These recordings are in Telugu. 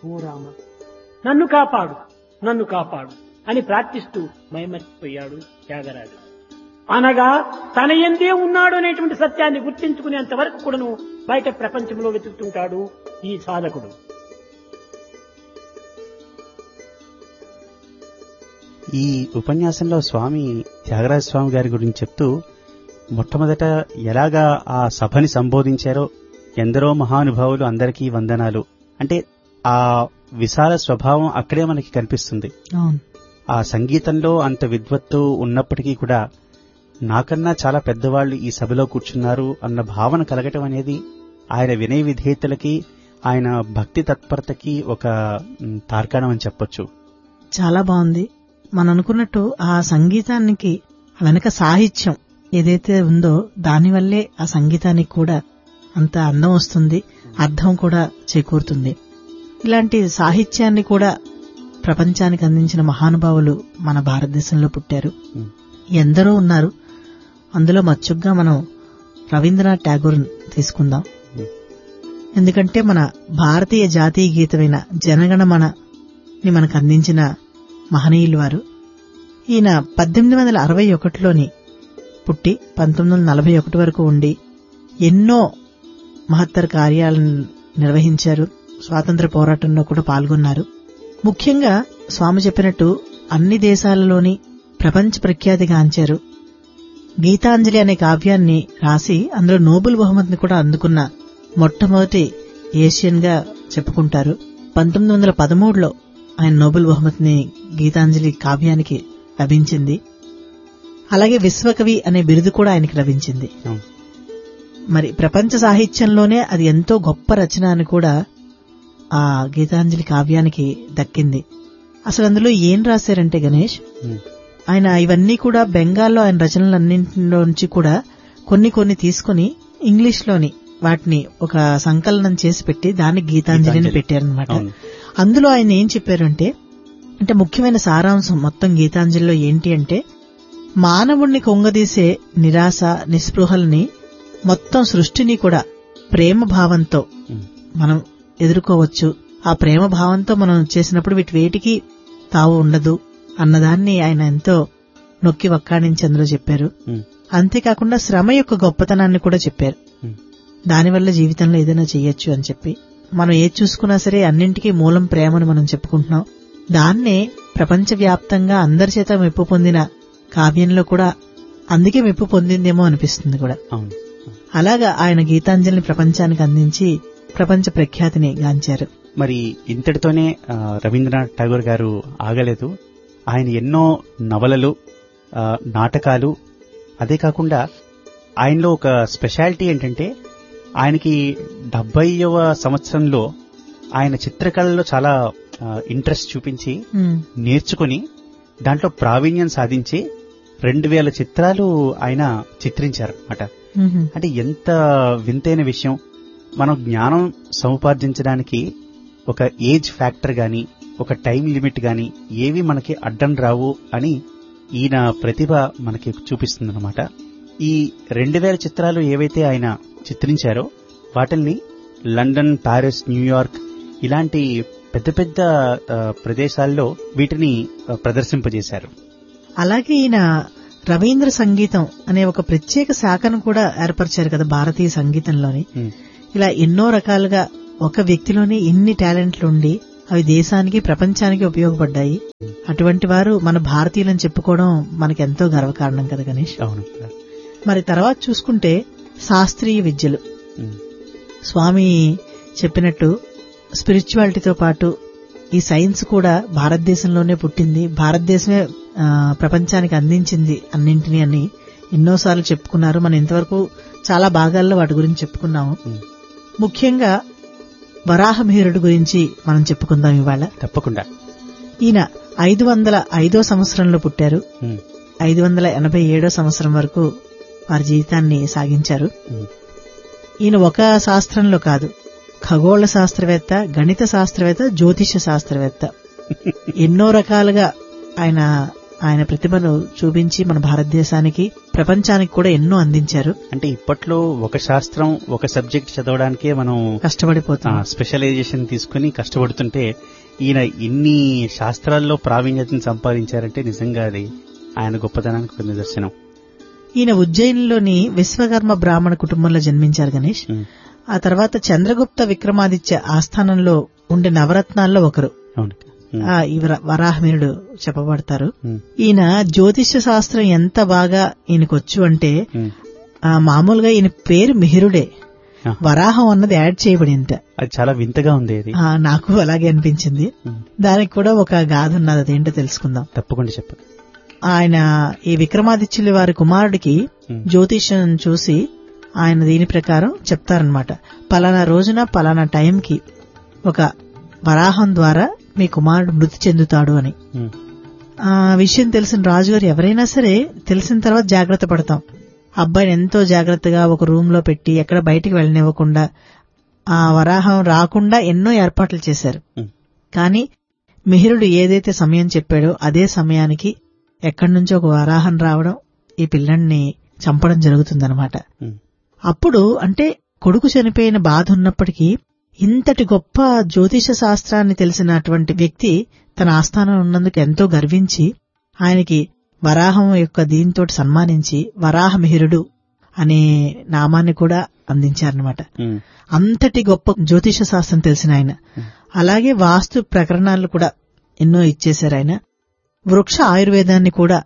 ఓ రామ నన్ను కాపాడు నన్ను కాపాడు అని ప్రార్థిస్తూ మైమర్చిపోయాడు త్యాగరాజు అనగా తన ఎందే ఉన్నాడు అనేటువంటి సత్యాన్ని గుర్తించుకునేంత వరకు కూడాను బయట ప్రపంచంలో వెతుకుతుంటాడు ఈ సాధకుడు ఈ ఉపన్యాసంలో స్వామి త్యాగరాజ స్వామి గారి గురించి చెప్తూ మొట్టమొదట ఎలాగా ఆ సభని సంబోధించారో ఎందరో మహానుభావులు అందరికీ వందనాలు అంటే ఆ విశాల స్వభావం అక్కడే మనకి కనిపిస్తుంది అవును ఆ సంగీతంలో అంత విద్వత్తు ఉన్నప్పటికీ కూడా నాకన్నా చాలా పెద్దవాళ్లు ఈ సభలో కూర్చున్నారు అన్న భావన కలగటం అనేది ఆయన వినయ విధేయతలకి ఆయన భక్తి తత్పరతకి ఒక మ్, తార్కాణం అని చెప్పొచ్చు చాలా బాగుంది మనం అనుకున్నట్టు ఆ సంగీతానికి వెనక సాహిత్యం ఏదైతే ఉందో దానివల్లే ఆ సంగీతానికి కూడా అంత అందం వస్తుంది అర్థం కూడా చేకూరుతుంది ఇలాంటి సాహిత్యాన్ని కూడా ప్రపంచానికి అందించిన మహానుభావులు మన భారతదేశంలో పుట్టారు మ్, ఎందరో ఉన్నారు అందులో మచ్చుగ్గా మనం రవీంద్రనాథ్ ఠాగూర్ తీసుకుందాం మ్, ఎందుకంటే మన భారతీయ జాతీయ గీతమైన జనగణమన ని మనకు అందించిన మహనీయులు వారు ఈయన పద్దెనిమిది వందల అరవై ఒకటిలోని పుట్టి పంతొమ్మిది వందల నలభై ఒకటి వరకు ఉండి ఎన్నో మహత్తర కార్యాలను నిర్వహించారు స్వాతంత్ర పోరాటంలో కూడా పాల్గొన్నారు ముఖ్యంగా స్వామి చెప్పినట్టు అన్ని దేశాలలోని ప్రపంచ ప్రఖ్యాతిగాంచారు గీతాంజలి అనే కావ్యాన్ని రాసి అందులో నోబెల్ బహుమతిని కూడా అందుకున్న మొట్టమొదటి ఏషియన్ గా చెప్పుకుంటారు పంతొమ్మిది వందల పదమూడులో ఆయన నోబెల్ బహుమతిని గీతాంజలి కావ్యానికి లభించింది అలాగే విశ్వకవి అనే బిరుదు కూడా ఆయనకి లభించింది అవును. మరి ప్రపంచ సాహిత్యంలోనే అది ఎంతో గొప్ప రచన అని కూడా ఆ గీతాంజలి కావ్యానికి దక్కింది అసలు అందులో ఏం రాశారంటే గణేష్ మ్, ఆయన ఇవన్నీ కూడా బెంగాల్లో ఆయన రచనలన్నింటిలోంచి కూడా కొన్ని కొన్ని తీసుకుని ఇంగ్లీష్ లోని వాటిని ఒక సంకలనం చేసి పెట్టి దాన్ని గీతాంజలిని గీతాంజలి. పెట్టారనమాట అవును అందులో ఆయన ఏం చెప్పారంటే అంటే ముఖ్యమైన సారాంశం మొత్తం గీతాంజలిలో ఏంటి అంటే మానవుణ్ణి కొంగదీసే నిరాశ నిస్పృహల్ని మొత్తం సృష్టిని కూడా ప్రేమ భావంతో మ్, మనం ఎదుర్కోవచ్చు ఆ ప్రేమ భావంతో మనం చేసినప్పుడు వీటి వేటికి తావు ఉండదు అన్నదాన్ని ఆయన ఎంతో నొక్కి వక్కాణించి అందులో చెప్పారు మ్, అంతేకాకుండా శ్రమ యొక్క గొప్పతనాన్ని కూడా చెప్పారు మ్, దానివల్ల జీవితంలో ఏదైనా చేయొచ్చు అని చెప్పి మనం ఏది చూసుకున్నా సరే అన్నింటికీ మూలం ప్రేమను మనం చెప్పుకుంటున్నాం దాన్నే ప్రపంచవ్యాప్తంగా అందరి చేత మెప్పు పొందిన కావ్యంలో కూడా అందుకే మెప్పు పొందిందేమో అనిపిస్తుంది కూడా అవును అలాగా ఆయన గీతాంజలిని ప్రపంచానికి అందించి ప్రపంచ ప్రఖ్యాతిని గాంచారు మరి ఇంతటితోనే ఆ, రవీంద్రనాథ్ ఠాగూర్ గారు ఆగలేదు ఆయన ఎన్నో నవలలు ఆ, నాటకాలు అదే కాకుండా ఆయనలో ఒక స్పెషాలిటీ ఏంటంటే ఆయనకి డెబ్బైవ సంవత్సరంలో ఆయన చిత్రకళలో చాలా ఇంట్రెస్ట్ చూపించి ఉమ్, నేర్చుకుని దాంట్లో ప్రావీణ్యం సాధించి రెండు వేల చిత్రాలు ఆయన చిత్రించారు అన్నమాట ఉహు, అంటే ఎంత వింతైన విషయం మనం జ్ఞానం సముపార్జించడానికి ఒక ఏజ్ ఫ్యాక్టర్ గాని ఒక టైం లిమిట్ గాని ఏవి మనకి అడ్డం రావు అని ఈయన ప్రతిభ మనకి చూపిస్తుందన్నమాట ఈ రెండు వేల చిత్రాలు ఏవైతే ఆయన చిత్రించారో వాటిల్ని లండన్ ప్యారిస్ న్యూయార్క్ ఇలాంటి పెద్ద పెద్ద ఆ, ప్రదేశాల్లో వీటిని ఆ, ప్రదర్శింపజేశారు అలాగే ఈయన రవీంద్ర సంగీతం అనే ఒక ప్రత్యేక శాఖను కూడా ఏర్పరిచారు కదా భారతీయ సంగీతంలోని ఉమ్, ఇలా ఎన్నో రకాలుగా ఒక వ్యక్తిలోని ఇన్ని టాలెంట్లు ఉండి అవి దేశానికి ప్రపంచానికి ఉపయోగపడ్డాయి అటువంటి వారు మన భారతీయులని చెప్పుకోవడం మనకి ఎంతో గర్వకారణం కదా గణేష్ అవును మరి తర్వాత చూసుకుంటే శాస్త్రీయ విద్యలు ఉమ్, స్వామి చెప్పినట్టు స్పిరిచువాలిటీతో పాటు ఈ సైన్స్ కూడా భారతదేశంలోనే పుట్టింది భారతదేశమే ఆ, ప్రపంచానికి అందించింది అన్నింటినీ అని ఎన్నోసార్లు చెప్పుకున్నారు మనం ఇంతవరకు చాలా భాగాల్లో వాటి గురించి చెప్పుకున్నాము ఉమ్, ముఖ్యంగా వరాహమిహిరుడు గురించి మనం చెప్పుకుందాం ఇవాళ తప్పకుండా ఈయన ఐదు వందల ఐదో సంవత్సరంలో పుట్టారు ఉమ్, ఐదు వందల ఎనభై ఏడో సంవత్సరం వరకు వారి జీవితాన్ని సాగించారు ఉమ్, ఈయన ఒక శాస్త్రంలో కాదు ఖగోళ శాస్త్రవేత్త గణిత శాస్త్రవేత్త జ్యోతిష శాస్త్రవేత్త ఎన్నో రకాలుగా ఆయన ఆయన ప్రతిభను చూపించి మన భారతదేశానికి ప్రపంచానికి కూడా ఎన్నో అందించారు అంటే ఇప్పట్లో ఒక శాస్త్రం ఒక సబ్జెక్ట్ చదవడానికే మనం కష్టపడిపోతాం స్పెషలైజేషన్ తీసుకుని కష్టపడుతుంటే ఈయన ఇన్ని శాస్త్రాల్లో ప్రావీణ్యతను సంపాదించారంటే నిజంగా అది ఆయన గొప్పతనానికి ఒక నిదర్శనం ఈయన ఉజ్జయినిలోని విశ్వకర్మ బ్రాహ్మణ కుటుంబంలో జన్మించారు గణేష్ ఉమ్, ఆ తర్వాత చంద్రగుప్త విక్రమాదిత్య ఆస్థానంలో ఉండే నవరత్నాల్లో ఒకరు అవును ఉమ్, ఆ ఈ వర- వరాహమినుడు చెప్పబడతారు ఉమ్, ఈయన జ్యోతిష్య శాస్త్రం ఎంత బాగా ఈయనకొచ్చు అంటే ఉమ్. ఆ మామూలుగా ఈయన పేరు మిహిరుడే ఆ, వరాహం అన్నది యాడ్ చేయబడింది అది చాలా వింతగా ఉంది అది ఆ, నాకు అలాగే అనిపించింది ఉమ్, దానికి కూడా ఒక గాథ ఉన్నది అదేంటో తెలుసుకుందాం తప్పకుండా చెప్పు ఆయన ఈ విక్రమాదిత్యుల వారి కుమారుడికి ఉమ్, జ్యోతిష్యం చూసి ఆయన దీని ప్రకారం చెప్తారనమాట పలానా రోజున పలానా టైంకి ఒక వరాహం ద్వారా మీ కుమారుడు మృతి చెందుతాడు అని ఉమ్, ఆ విషయం తెలిసిన రాజుగారు ఎవరైనా సరే తెలిసిన తర్వాత జాగ్రత్త పడతాం అబ్బాయిని ఎంతో జాగ్రత్తగా ఒక రూమ్ లో పెట్టి ఎక్కడ బయటికి వెళ్ళనివ్వకుండా ఆ వరాహం రాకుండా ఎన్నో ఏర్పాట్లు చేశారు ఉమ్, కానీ మిహిరుడు ఏదైతే సమయం చెప్పాడో అదే సమయానికి ఎక్కడి నుంచో ఒక వరాహం రావడం ఈ పిల్లాన్ని చంపడం జరుగుతుందన్నమాట ఉమ్, అప్పుడు అంటే కొడుకు చనిపోయిన బాధ ఉన్నప్పటికీ ఇంతటి గొప్ప జ్యోతిష శాస్త్రాన్ని తెలిసినటువంటి వ్యక్తి తన ఆస్థానం ఉన్నందుకు ఎంతో గర్వించి ఆయనకి వరాహం యొక్క దీంతో సన్మానించి వరాహమిహిరుడు అనే నామాన్ని కూడా అందించారనమాట ఉమ్, అంతటి గొప్ప జ్యోతిష శాస్త్రం తెలిసిన ఆయన అలాగే వాస్తు ప్రకరణాలు కూడా ఎన్నో ఇచ్చేశారు ఆయన వృక్ష ఆయుర్వేదాన్ని కూడా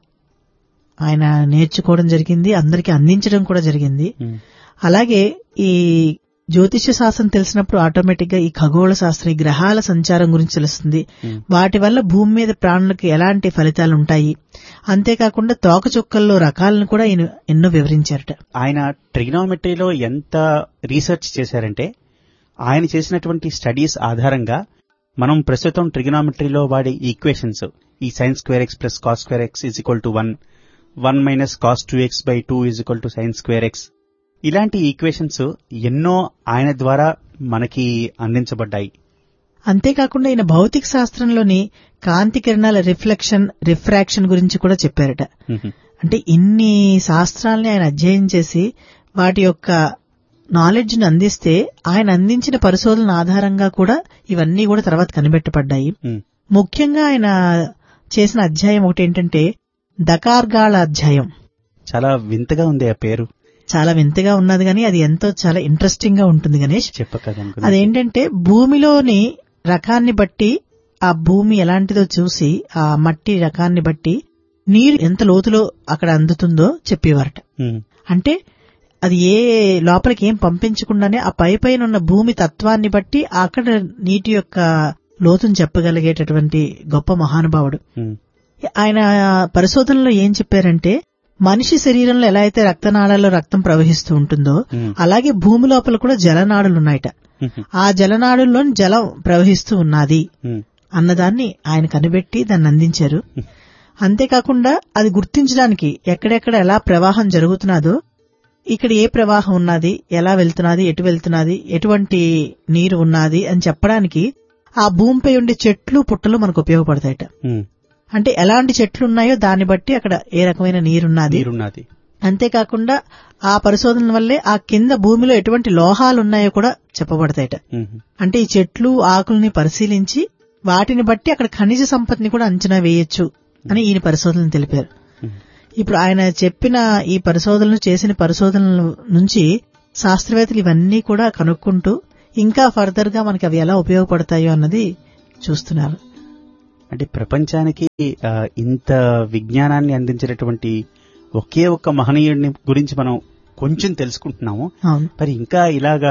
ఆయన నేర్చుకోవడం జరిగింది అందరికీ అందించడం కూడా జరిగింది ఉమ్, అలాగే ఈ జ్యోతిష్య శాస్త్రం తెలిసినప్పుడు ఆటోమేటిక్ గా ఈ ఖగోళ శాస్త్రం ఈ గ్రహాల సంచారం గురించి తెలుస్తుంది ఉమ్. వాటి వల్ల భూమి మీద ప్రాణులకు ఎలాంటి ఫలితాలు ఉంటాయి అంతేకాకుండా తోకచుక్కల్లో రకాలను కూడా ఈయన ఎన్నో వివరించారట ఆయన ట్రిగ్నోమెట్రీలో ఎంత రీసెర్చ్ చేశారంటే ఆయన చేసినటువంటి స్టడీస్ ఆధారంగా మనం ప్రస్తుతం ట్రిగ్నోమెట్రీలో వాడే ఈక్వేషన్స్ ఈ sines square x plus cos square x is equal to one one minus cos two x by two is equal to sines square x ఇలాంటి ఈక్వేషన్స్ ఎన్నో ఆయన ద్వారా మనకి అందించబడ్డాయి అంతేకాకుండా ఈయన భౌతిక శాస్త్రంలోని కాంతి కిరణాల రిఫ్లెక్షన్ రిఫ్రాక్షన్ గురించి కూడా చెప్పారట మ్మ్. అంటే ఇన్ని శాస్త్రాల్ని ఆయన అధ్యయనం చేసి వాటి యొక్క నాలెడ్జ్ ను అందిస్తే ఆయన అందించిన పరిశోధనల ఆధారంగా కూడా ఇవన్నీ కూడా తర్వాత కనిపెట్టబడ్డాయి మ్మ్. ముఖ్యంగా ఆయన చేసిన అధ్యాయం ఒకటి ఏంటంటే దకార్గాళ అధ్యాయం చాలా వింతగా ఉంది ఆ పేరు చాలా వింతగా ఉన్నది కానీ అది ఎంతో చాలా ఇంట్రెస్టింగ్ గా ఉంటుంది గణేష్ చెప్పక దాని గురించి. అదేంటంటే భూమిలోని రకాన్ని బట్టి ఆ భూమి ఎలాంటిదో చూసి ఆ మట్టి రకాన్ని బట్టి నీరు ఎంత లోతులో అక్కడ అందుతుందో చెప్పేవారట మ్మ్. అంటే అది ఏ లోపలికి ఏం పంపించకుండానే ఆ పై పైన ఉన్న భూమి తత్వాన్ని బట్టి అక్కడ నీటి యొక్క లోతును చెప్పగలిగేటటువంటి గొప్ప మహానుభావుడు మ్మ్. ఆయన పరిశోధనలో ఏం చెప్పారంటే మనిషి శరీరంలో ఎలా అయితే రక్తనాళాల్లో రక్తం ప్రవహిస్తూ ఉంటుందో మ్మ్. అలాగే భూమి లోపల కూడా జలనాడులు ఉన్నాయట మ్మ్. ఆ జలనాడుల్లో జలం ప్రవహిస్తూ ఉన్నది మ్మ్. అన్నదాన్ని ఆయన కనిపెట్టి దాన్ని అందించారు అంతేకాకుండా అది గుర్తించడానికి ఎక్కడెక్కడ ఎలా ప్రవాహం జరుగుతున్నదో ఇక్కడ ఏ ప్రవాహం ఉన్నది ఎలా వెళ్తున్నది ఎటు వెళ్తున్నది ఎటువంటి నీరు ఉన్నది అని చెప్పడానికి ఆ భూమిపై ఉండే చెట్లు పుట్టలు మనకు ఉపయోగపడతాయట మ్మ్. అంటే ఎలాంటి చెట్లు ఉన్నాయో దాన్ని బట్టి అక్కడ ఏ రకమైన నీరున్నది నీరున్నది అంతేకాకుండా ఆ పరిశోధన వల్లే ఆ కింద భూమిలో ఎటువంటి లోహాలు ఉన్నాయో కూడా చెప్పబడతాయట మ్మ్. అంటే ఈ చెట్లు ఆకుల్ని పరిశీలించి వాటిని బట్టి అక్కడ ఖనిజ సంపత్తిని కూడా అంచనా వేయొచ్చు అని ఈయన పరిశోధనలు తెలిపారు మ్మ్. ఇప్పుడు ఆయన చెప్పిన ఈ పరిశోధనలు చేసిన పరిశోధనల నుంచి శాస్త్రవేత్తలు ఇవన్నీ కూడా కనుక్కుంటూ ఇంకా ఫర్దర్ గా మనకి అవి ఎలా ఉపయోగపడతాయో అన్నది చూస్తున్నారు అంటే ప్రపంచానికి ఆ, ఇంత విజ్ఞానాన్ని అందించినటువంటి ఒకే ఒక్క మహనీయుడిని గురించి మనం కొంచెం తెలుసుకుంటున్నాము అవును మరి ఇంకా ఇలాగా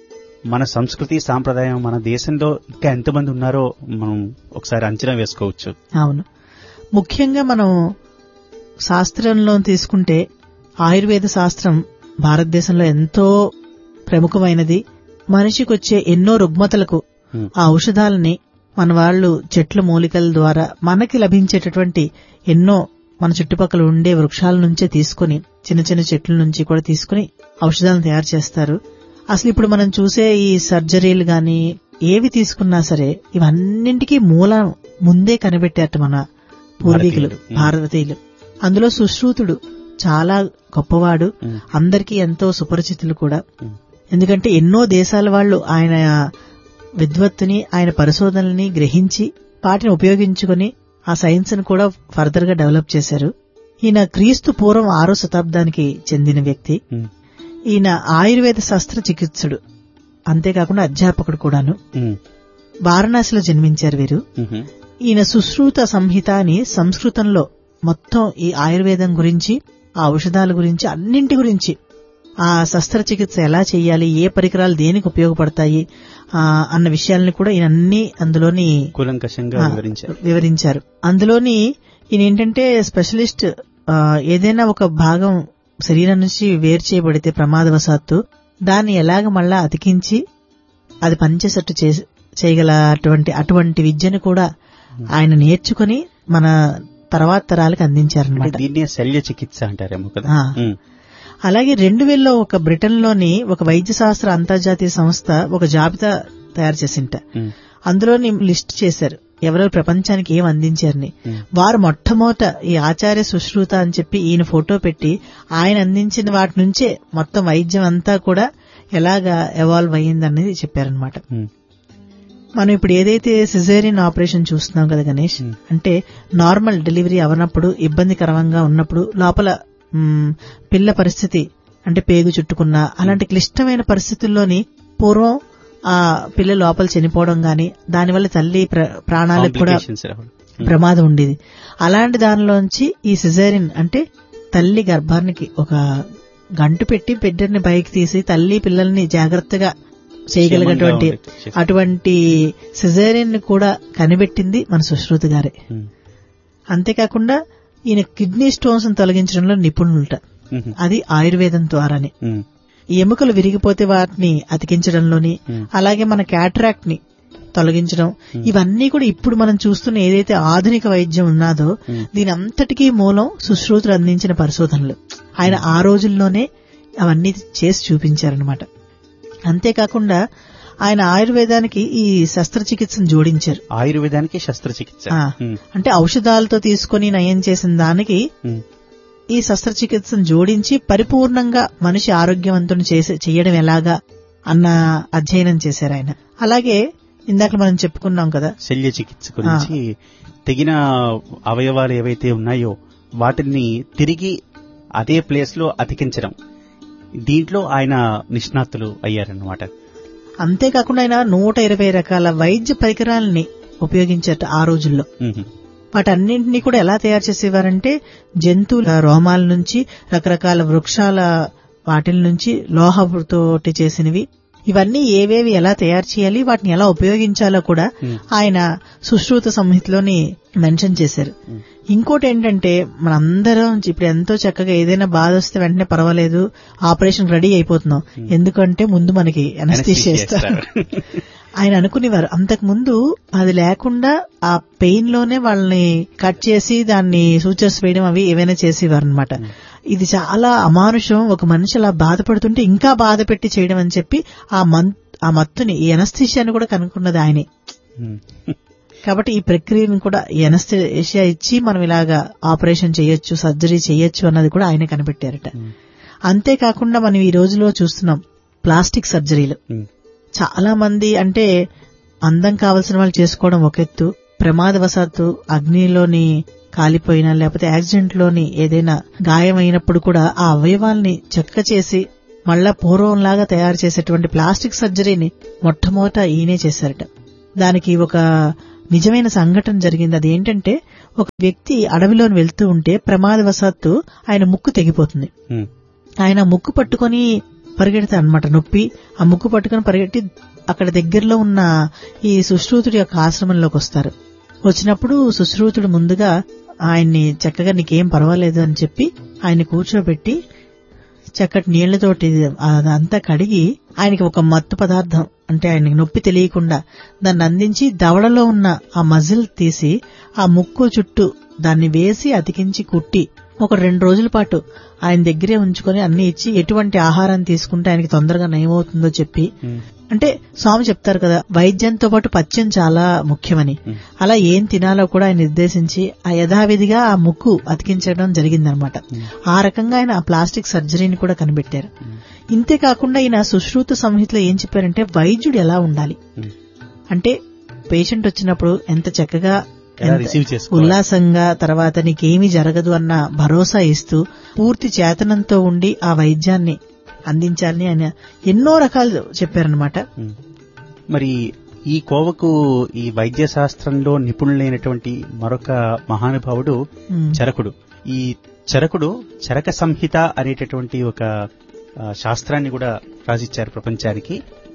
మన సంస్కృతి సాంప్రదాయం మన దేశంలో ఇంకా ఎంతమంది ఉన్నారో మనం ఒకసారి అంచనా వేసుకోవచ్చు అవును ముఖ్యంగా మనం శాస్త్రంలో తీసుకుంటే ఆయుర్వేద శాస్త్రం భారతదేశంలో ఎంతో ప్రముఖమైనది మనిషికి వచ్చే ఎన్నో రుగ్మతలకు Hmm. ఆ ఔషధాలని మన వాళ్ళు చెట్ల మూలికల ద్వారా మనకి లభించేటటువంటి ఎన్నో మన చుట్టుపక్కల ఉండే వృక్షాల నుంచే తీసుకుని చిన్న చిన్న చెట్ల నుంచి కూడా తీసుకుని ఔషధాలను తయారు చేస్తారు అసలు ఇప్పుడు మనం చూసే ఈ సర్జరీలు గాని ఏవి తీసుకున్నా సరే ఇవన్నింటికీ మూలం ముందే కనిపెట్టారట మన పూర్వీకులు భారతీయులు. భారతీయులు అందులో సుశ్రూతుడు చాలా గొప్పవాడు ఉమ్, అందరికీ ఎంతో సుపరిచితులు కూడా ఉమ్, ఎందుకంటే ఎన్నో దేశాల వాళ్ళు ఆయన విద్వత్తుని ఆయన పరిశోధనల్ని గ్రహించి వాటిని ఉపయోగించుకొని ఆ సైన్స్ ను కూడా ఫర్దర్ గా డెవలప్ చేశారు ఈయన క్రీస్తు పూర్వం ఆరో శతాబ్దానికి చెందిన వ్యక్తి ఉమ్, ఈయన ఆయుర్వేద శస్త్ర చికిత్సుడు అంతేకాకుండా అధ్యాపకుడు కూడాను ఉమ్, వారణాసిలో జన్మించారు వీరు ఉమ్, ఈయన సుశ్రుత సంహిత అని సంస్కృతంలో మొత్తం ఈ ఆయుర్వేదం గురించి ఆ ఔషధాల గురించి అన్నింటి గురించి ఆ శస్త్రచికిత్స ఎలా చేయాలి ఏ పరికరాలు దేనికి ఉపయోగపడతాయి ఆ, అన్న విషయాల్ని కూడా ఈయన అన్ని అందులోని కూలంకషంగా ఆ, వివరించారు వివరించారు అందులోని ఈయన ఏంటంటే స్పెషలిస్ట్ ఆ, ఏదైనా ఒక భాగం శరీరం నుంచి వేరు చేయబడితే ప్రమాదవశాత్తు దాన్ని ఎలాగ మళ్ళా అతికించి అది పనిచేసేట్టు చే- చేయగల అటువంటి అటువంటి విద్యను కూడా ఆయన నేర్చుకుని మన తర్వాత తరాలకు అంటే అందించారనమాట దీన్నే శల్య చికిత్స అంటారేమో కదా ఆ. ఉమ్, అలాగే రెండు వేలలో ఒక బ్రిటన్ లోని ఒక వైద్య శాస్త్ర అంతర్జాతీయ సంస్థ ఒక జాబితా తయారు చేసింట ఉమ్, అందులోని లిస్ట్ చేశారు ఎవరెవరు ప్రపంచానికి ఏం అందించారని ఉమ్. వారు మొట్టమొదట ఈ ఆచార్య సుశ్రుత అని చెప్పి ఈయన ఫోటో పెట్టి ఆయన అందించిన వాటి నుంచే మొత్తం వైద్యం అంతా కూడా ఎలాగా ఎవాల్వ్ అయ్యింది అనేది చెప్పారనమాట ఉమ్, మనం ఇప్పుడు ఏదైతే సిజేరియన్ ఆపరేషన్ చూస్తున్నాం కదా గణేష్ Hmm. అంటే నార్మల్ డెలివరీ అవనప్పుడు ఇబ్బందికరంగా ఉన్నప్పుడు లోపల మ్, పిల్ల పరిస్థితి అంటే పేగు చుట్టుకున్న అలాంటి క్లిష్టమైన పరిస్థితుల్లోని పూర్వం ఆ పిల్ల లోపల చనిపోవడం గాని దానివల్ల తల్లి ప్ర- ప్రాణాలకు కూడా Complications రావడం. ఉమ్, ప్రమాదం ఉండేది అలాంటి దానిలోంచి ఈ సిజేరియన్ అంటే తల్లి గర్భానికి ఒక గంటు పెట్టి బిడ్డని బయకి తీసి తల్లి పిల్లల్ని జాగ్రత్తగా చేయగలిగినటువంటి క్షేమంగా ఉండేట్టు చేస్తారు. అటువంటి సిజేరియన్ ని కూడా కనిపెట్టింది మన సుశ్రుతి గారే ఉమ్, అంతేకాకుండా ఈయన కిడ్నీ స్టోన్స్ తొలగించడంలో నిపుణులుట ఉమ్, అది ఆయుర్వేదం ద్వారానే ఉమ్, ఈ ఎముకలు విరిగిపోతే వాటిని అతికించడంలోని ఉమ్. అలాగే మన క్యాటరాక్ట్ ని తొలగించడం ఇవన్నీ కూడా ఇప్పుడు మనం చూస్తున్న ఏదైతే ఆధునిక వైద్యం ఉన్నాదో Hmm. దీని అంతటికీ మూలం సుశ్రుతులు అందించిన పరిశోధనలు ఆయన ఆ రోజుల్లోనే అవన్నీ చేసి చూపించారనమాట అంతేకాకుండా ఆయన ఆయుర్వేదానికి ఈ శస్త్రచికిత్సను జోడించారు ఆయుర్వేదానికి శస్త్రచికిత్స ఆ. ఉమ్, అంటే ఔషధాలతో తీసుకొని నయం చేసిన దానికి ఉమ్, ఈ శస్త్రచికిత్సను జోడించి పరిపూర్ణంగా మనిషి ఆరోగ్యవంతుని చేసే చేయడం ఎలాగా అన్న అధ్యయనం చేశారు ఆయన అలాగే ఇందాక మనం చెప్పుకున్నాం కదా శల్య చికిత్స గురించి తెగిన అవయవాలు ఏవైతే ఉన్నాయో వాటిని తిరిగి అదే ప్లేస్ లో అతికించడం దీంట్లో ఆయన నిష్ణాతులు అయ్యారన్నమాట అంతేకాకుండా ఆయన నూట ఇరవై రకాల వైద్య పరికరాలని ఉపయోగించారు ఆ రోజుల్లో ఉమ్, వాటన్నింటినీ కూడా ఎలా తయారు చేసేవారంటే జంతువుల రోమాల నుంచి రకరకాల వృక్షాల వాటిల నుంచి లోహతోటి చేసినవి ఇవన్నీ ఏవేవి ఎలా తయారు చేయాలి వాటిని ఎలా ఉపయోగించాలో కూడా Hmm. ఆయన సుశ్రుత సంహితలోని మెన్షన్ చేశారు Hmm. ఇంకోటి ఏంటంటే మనందరం ఇప్పుడు ఎంతో చక్కగా ఏదైనా బాధ వస్తే వెంటనే పర్వాలేదు ఆపరేషన్ రెడీ అయిపోతున్నాం ఎందుకంటే ముందు మనకి Anesthesia అనస్థిషియా చేస్తారు ఇస్తారు. ఆయన అనుకునేవారు అంతకు ముందు అది లేకుండా ఆ పెయిన్ లోనే వాళ్ళని కట్ చేసి దాన్ని సూచర్స్ వేయడం అవి ఏవైనా చేసేవారు అనమాట ఇది చాలా అమానుషం ఒక మనిషి అలా బాధపడుతుంటే ఇంకా బాధ పెట్టి చేయడం అని చెప్పి ఆ మన్ ఆ మత్తుని ఈ ఎనస్థిషియాని కూడా కనుక్కున్నది ఆయనే ఉమ్, కాబట్టి ఈ ప్రక్రియను కూడా ఎనస్థిషియా ఇచ్చి మనం ఇలాగా ఆపరేషన్ చేయొచ్చు సర్జరీ చేయొచ్చు అన్నది కూడా ఆయన కనిపెట్టారట ఉమ్, అంతేకాకుండా మనం ఈ రోజులో చూస్తున్నాం ప్లాస్టిక్ సర్జరీలు ఉమ్, చాలా మంది అంటే అందం కావలసిన వాళ్ళు చేసుకోవడం ఒక ఎత్తు ప్రమాదవశాత్తు అగ్నిలోని కాలిపోయినా లేకపోతే యాక్సిడెంట్ లోని ఏదైనా గాయమైనప్పుడు కూడా ఆ అవయవాల్ని చెక్క చేసి మళ్ళా పూర్వంలాగా తయారు చేసేటువంటి ప్లాస్టిక్ సర్జరీని మొట్టమొదట ఈయనే చేశారట దానికి ఒక నిజమైన సంఘటన జరిగింది అది ఏంటంటే ఒక వ్యక్తి అడవిలోని వెళ్తూ ఉంటే ప్రమాదవశాత్తు ఆయన ముక్కు తెగిపోతుంది ఉమ్, ఆయన ముక్కు పట్టుకొని పరిగెడతారు అనమాట నొప్పి ఆ ముక్కు పట్టుకొని పరిగెట్టి అక్కడ దగ్గరలో ఉన్న ఈ సుశ్రూతుడి యొక్క ఆశ్రమంలోకి వస్తారు వచ్చినప్పుడు సుశ్రూతుడు ముందుగా ఆయన్ని చక్కగా నీకేం పర్వాలేదు అని చెప్పి ఆయన్ని కూర్చోబెట్టి చక్కటి నీళ్లతోటి అదంతా కడిగి ఆయనకి ఒక మత్తు పదార్థం అంటే ఆయనకి నొప్పి తెలియకుండా దాన్ని అందించి దవడలో ఉన్న ఆ మజిల్ తీసి ఆ ముక్కు చుట్టూ దాన్ని వేసి అతికించి కుట్టి ఒక రెండు రోజుల పాటు ఆయన దగ్గరే ఉంచుకొని అన్ని ఇచ్చి ఎటువంటి ఆహారం తీసుకుంటే ఆయనకి తొందరగా నయమవుతుందో చెప్పి అంటే స్వామి చెప్తారు కదా వైద్యంతో పాటు పథ్యం చాలా ముఖ్యమని అలా ఏం తినాలో కూడా ఆయన నిర్దేశించి ఆ యథావిధిగా ఆ ముక్కు అతికించడం జరిగిందనమాట ఆ రకంగా ఆయన ఆ ప్లాస్టిక్ సర్జరీని కూడా కనిపెట్టారు ఇంతే కాకుండా ఈయన సుశ్రుత సంహితలో ఏం చెప్పారంటే వైద్యుడు ఎలా ఉండాలి అంటే పేషెంట్ వచ్చినప్పుడు ఎంత చక్కగా ఎలా ఎంత రిసీవ్ చేసుకోవాలి ఉల్లాసంగా తర్వాత నీకేమీ జరగదు అన్న భరోసా ఇస్తూ పూర్తి చేతనంతో ఉండి ఆ వైద్యాన్ని అందించాలని ఆయన ఎన్నో రకాలు చెప్పారనమాట ఉమ్. మరి ఈ కోవకు ఈ వైద్య శాస్త్రంలో నిపుణులైనటువంటి మరొక మహానుభావుడు చరకుడు ఈ చరకుడు చరక సంహిత అనేటటువంటి ఒక ఆ, శాస్త్రాన్ని కూడా రాసిచ్చారు ప్రపంచానికి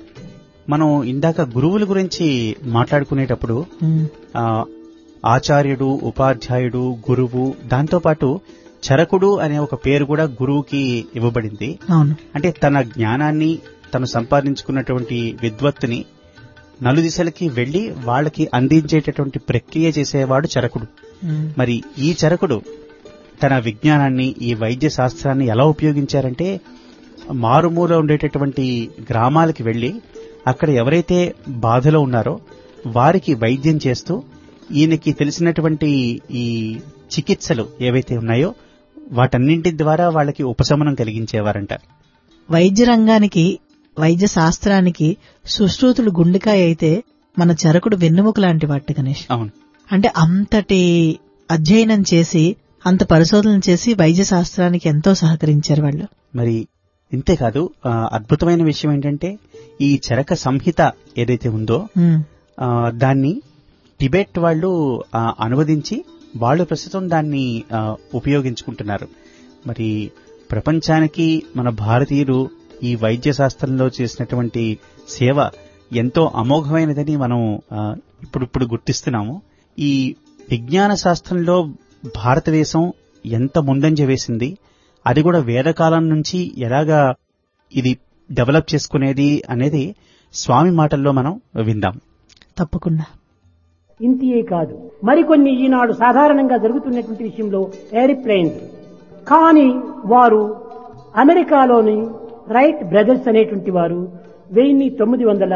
మనం ఇందాక గురువుల గురించి మాట్లాడుకునేటప్పుడు ఆ, ఆచార్యుడు ఉపాధ్యాయుడు గురువు దాంతోపాటు చరకుడు అనే ఒక పేరు కూడా గురువుకి ఇవ్వబడింది అవును అంటే తన జ్ఞానాన్ని తను సంపాదించుకున్నటువంటి విద్వత్తుని నలుదిశలకి వెళ్లి వాళ్ళకి అందించేటటువంటి ప్రక్రియ చేసేవాడు చరకుడు ఉమ్. మరి ఈ చరకుడు తన విజ్ఞానాన్ని ఈ వైద్య శాస్త్రాన్ని ఎలా ఉపయోగించారంటే మారుమూల ఉండేటటువంటి గ్రామాలకి వెళ్లి అక్కడ ఎవరైతే బాధలో ఉన్నారో వారికి వైద్యం చేస్తూ ఈయనకి తెలిసినటువంటి ఈ చికిత్సలు ఏవైతే ఉన్నాయో వాటన్నింటి ద్వారా వాళ్ళకి ఉపశమనం కలిగించేవారంట వైద్య రంగానికి వైద్య శాస్త్రానికి సుశ్రుతులు గుండెకాయ అయితే మన చరకుడు వెన్నెముక లాంటి వాటి గణేష్ అవును అంటే అంతటి అధ్యయనం చేసి అంత పరిశోధన చేసి వైద్య శాస్త్రానికి ఎంతో సహకరించారు వాళ్ళు మరి ఇంతేకాదు ఆ, అద్భుతమైన విషయం ఏంటంటే ఈ చరక సంహిత ఏదైతే ఉందో ఉమ్. ఆ, దాన్ని టిబెట్ వాళ్ళు ఆ, అనువదించి వాళ్ళు ప్రస్తుతం దాన్ని ఆ, ఉపయోగించుకుంటున్నారు మరి ప్రపంచానికి మన భారతీయులు ఈ వైద్య శాస్త్రంలో చేసినటువంటి సేవ ఎంతో అమోఘమైనదని మనం ఆ, ఇప్పుడిప్పుడు గుర్తిస్తున్నాము ఈ విజ్ఞాన శాస్త్రంలో భారతదేశం ఎంత ముందంజ వేసింది అది కూడా వేదకాలం నుంచి ఎలాగా ఇది డెవలప్ చేసుకునేది అనేది స్వామి మాటల్లో మనం విందాం తప్పకుండా ఇంతియే కాదు మరికొన్ని ఈనాడు సాధారణంగా జరుగుతున్నటువంటి విషయంలో ఎయిర్ప్లేన్స్ కానీ వారు అమెరికాలోని రైట్ బ్రదర్స్ అనేటువంటి వారు వెయ్యి తొమ్మిది వందల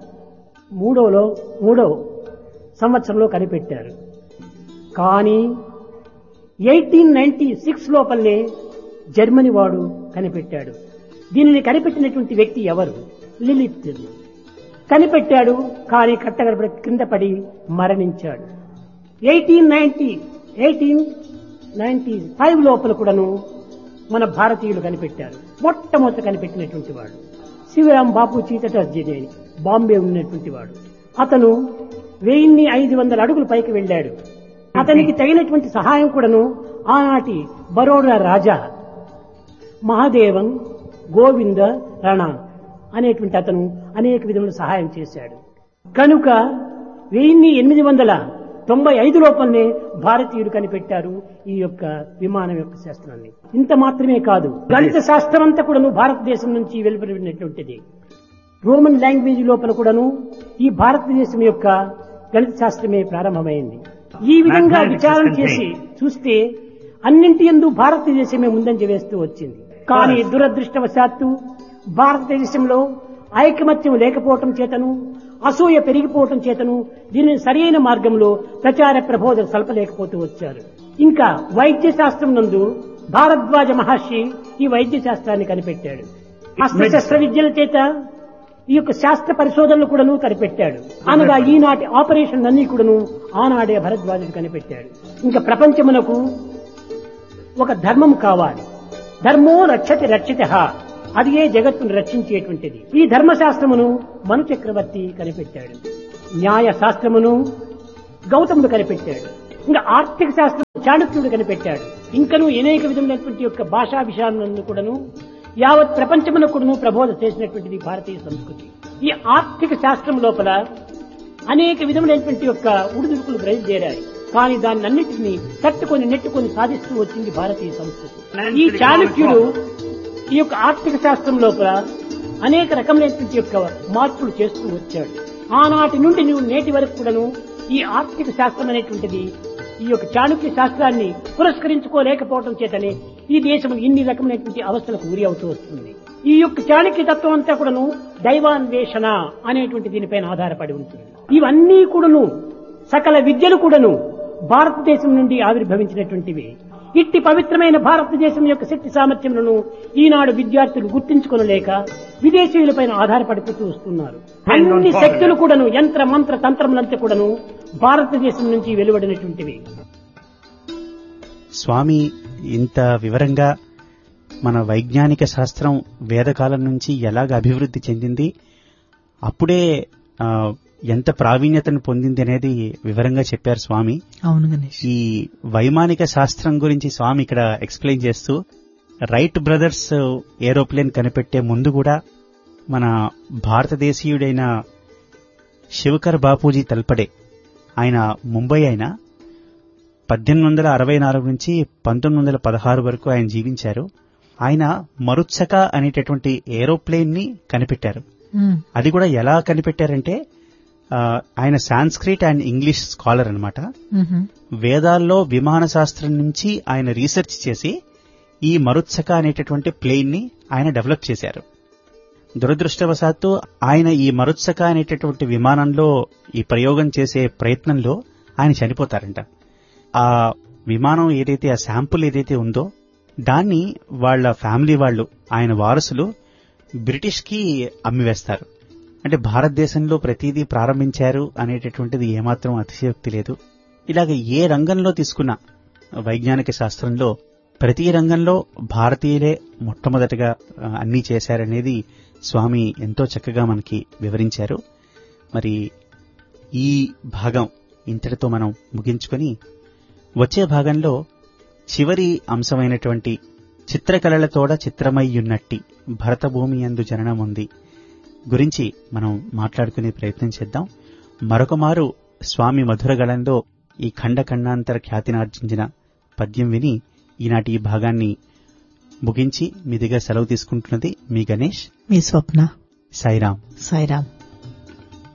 మూడోలో మూడో సంవత్సరంలో కనిపెట్టారు కానీ ఎయిటీన్ నైన్టీ సిక్స్ లోపలనే జర్మనీ వాడు కనిపెట్టాడు దీనిని కనిపెట్టినటువంటి వ్యక్తి ఎవరు లిలిత్ కనిపెట్టాడు కానీ కట్టగడపడి కింద పడి మరణించాడు eighteen ninety eighteen ninety five లోపల కూడాను మన భారతీయులు కనిపెట్టారు మొట్టమొదట కనిపెట్టినటువంటి వాడు శివరాం బాపు చీతటర్జీ అని బాంబే ఉన్నటువంటి వాడు అతను వెయ్యిన్ని ఐదు వందల అడుగులు పైకి వెళ్ళాడు అతనికి తగినటువంటి సహాయం కూడాను ఆనాటి బరోడా రాజా మహాదేవన్ గోవింద రణ అనేటువంటి అతను అనేక విధముల సహాయం చేశాడు కనుక వెయ్యి ఎనిమిది వందల తొంభై ఐదు లోపలనే భారతీయులు కనిపెట్టారు ఈ యొక్క విమానం యొక్క శాస్త్రాన్ని ఇంత మాత్రమే కాదు గణిత శాస్త్రం అంతా కూడాను భారతదేశం నుంచి వెలువడినటువంటిది రోమన్ లాంగ్వేజ్ లోపల కూడాను ఈ భారతదేశం యొక్క గణిత శాస్త్రమే ప్రారంభమైంది ఈ విధంగా విచారణ చేసి చూస్తే అన్నింటి ఎందు భారతదేశమే ముందంజ వేస్తూ వచ్చింది కానీ దురదృష్టవశాత్తు భారతదేశంలో ఐకమత్యం లేకపోవటం చేతను అసూయ పెరిగిపోవటం చేతను దీనిని సరైన మార్గంలో ప్రచార ప్రబోధ సల్పలేకపోతూ వచ్చారు ఇంకా వైద్య శాస్త్రం నందు భారద్వాజ మహర్షి ఈ వైద్య శాస్త్రాన్ని కనిపెట్టాడు అస్త్రశస్త్ర విద్యల చేత ఈ యొక్క శాస్త్ర పరిశోధనలు కూడాను కనిపెట్టాడు అనగా ఈనాటి ఆపరేషన్ అన్ని కూడాను ఆనాడే భరద్వాజుడు కనిపెట్టాడు ఇంకా ప్రపంచమునకు ఒక ధర్మం కావాలి ధర్మో రక్షతి రక్షిత అది ఏ జగత్తును రక్షించేటువంటిది ఈ ధర్మశాస్త్రమును మను చక్రవర్తి కనిపెట్టాడు న్యాయ శాస్త్రమును గౌతముడు కనిపెట్టాడు ఇంకా ఆర్థిక శాస్త్రం చాణక్యుడు కనిపెట్టాడు ఇంకను అనేక విధమైనటువంటి యొక్క భాషా విషయాలను కూడాను యావత్ ప్రపంచమును కూడాను ప్రబోధ చేసినటువంటిది భారతీయ సంస్కృతి ఈ ఆర్థిక శాస్త్రం లోపల అనేక విధములైనటువంటి యొక్క ఉడుదుడుకులు బయలుదేరాయి కానీ దాన్ని అన్నిటిని తట్టుకొని నెట్టుకొని సాధిస్తూ వచ్చింది భారతీయ సంస్కృతి ఈ చాణక్యుడు ఈ యొక్క ఆర్థిక శాస్త్రం లోపల అనేక రకములైనటువంటి యొక్క మార్పులు చేస్తూ వచ్చాడు ఆనాటి నుండి నువ్వు నేటి వరకు కూడాను ఈ ఆర్థిక శాస్త్రం అనేటువంటిది ఈ యొక్క చాణుక్య శాస్త్రాన్ని పురస్కరించుకోలేకపోవడం చేతనే ఈ దేశం ఇన్ని రకమైనటువంటి అవస్థలకు గురి అవుతూ వస్తుంది ఈ యొక్క చాణక్య తత్వం అంతా కూడాను దైవాన్వేషణ అనేటువంటి దీనిపైన ఆధారపడి ఉంటుంది ఇవన్నీ కూడాను సకల విద్యలు కూడాను భారతదేశం నుండి ఆవిర్భవించినటువంటివి ఇట్టి పవిత్రమైన భారతదేశం యొక్క శక్తి సామర్థ్యములను ఈనాడు విద్యార్థులు గుర్తించుకొనలేక విదేశీయులపైన ఆధారపడిపోతూ వస్తున్నారు అన్ని శక్తులు కూడాను యంత్ర మంత్ర తంత్రములంతా కూడాను భారతదేశం నుంచి వెలువడినటువంటివి స్వామి ఇంత వివరంగా మన వైజ్ఞానిక శాస్త్రం వేదకాలం నుంచి ఎలాగ అభివృద్ధి చెందింది అప్పుడే ఆ, ఎంత ప్రావీణ్యతను పొందింది అనేది వివరంగా చెప్పారు స్వామి అవును గణేష్ ఈ వైమానిక శాస్త్రం గురించి స్వామి ఇక్కడ ఎక్స్ప్లెయిన్ చేస్తూ రైట్ బ్రదర్స్ ఏరోప్లేన్ కనిపెట్టే ముందు కూడా మన భారతదేశీయుడైన శివకర్ బాపూజీ తల్పడే ఆయన ముంబై ఆయన పద్దెనిమిది వందల అరవై నాలుగు నుంచి పంతొమ్మిది వందల పదహారు వరకు ఆయన జీవించారు ఆయన మరుత్సక అనేటటువంటి ఏరోప్లేన్ ని కనిపెట్టారు ఉమ్, అది కూడా ఎలా కనిపెట్టారంటే ఆ, ఆయన సాంస్క్రిట్ అండ్ ఇంగ్లీష్ స్కాలర్ అన్నమాట మ్హూ. వేదాల్లో విమాన శాస్త్రం నుంచి ఆయన రీసెర్చ్ చేసి ఈ మరుత్సక అనేటటువంటి ప్లేన్ ని ఆయన డెవలప్ చేశారు దురదృష్టవశాత్తు ఆయన ఈ మరుత్సక అనేటటువంటి విమానంలో ఈ ప్రయోగం చేసే ప్రయత్నంలో ఆయన చనిపోతారంట ఆ విమానం ఏదైతే ఆ శాంపుల్ ఏదైతే ఉందో దాన్ని వాళ్ళ ఫ్యామిలీ వాళ్ళు ఆయన వారసులు బ్రిటిష్ కి అమ్మివేస్తారు అంటే భారతదేశంలో ప్రతిదీ ప్రారంభించారు అనేటటువంటిది ఏమాత్రం అతిశయోక్తి లేదు ఇలాగ ఏ రంగంలో తీసుకున్నా వైజ్ఞానిక శాస్త్రంలో ప్రతి రంగంలో భారతీయులే మొట్టమొదటగా ఆ, అన్నీ చేశారనేది స్వామి ఎంతో చక్కగా మనకి వివరించారు మరి ఈ భాగం ఇంతటితో మనం ముగించుకొని వచ్చే భాగంలో చివరి అంశమైనటువంటి చిత్రకళలతోడ చిత్రమయ్యున్నట్టి భరతభూమి అందు జననముంది గురించి మనం మాట్లాడుకునే ప్రయత్నం చేద్దాం మరొకమారు స్వామి మధురగళంలో ఈ ఖండ ఖండాంతర ఖ్యాతినార్జించిన పద్యం విని ఈనాటి ఈ భాగాన్ని ముగించి మీ దగ్గర సెలవు తీసుకుంటున్నది మీ గణేష్ మీ స్వప్న సాయిరాం సాయిరామ్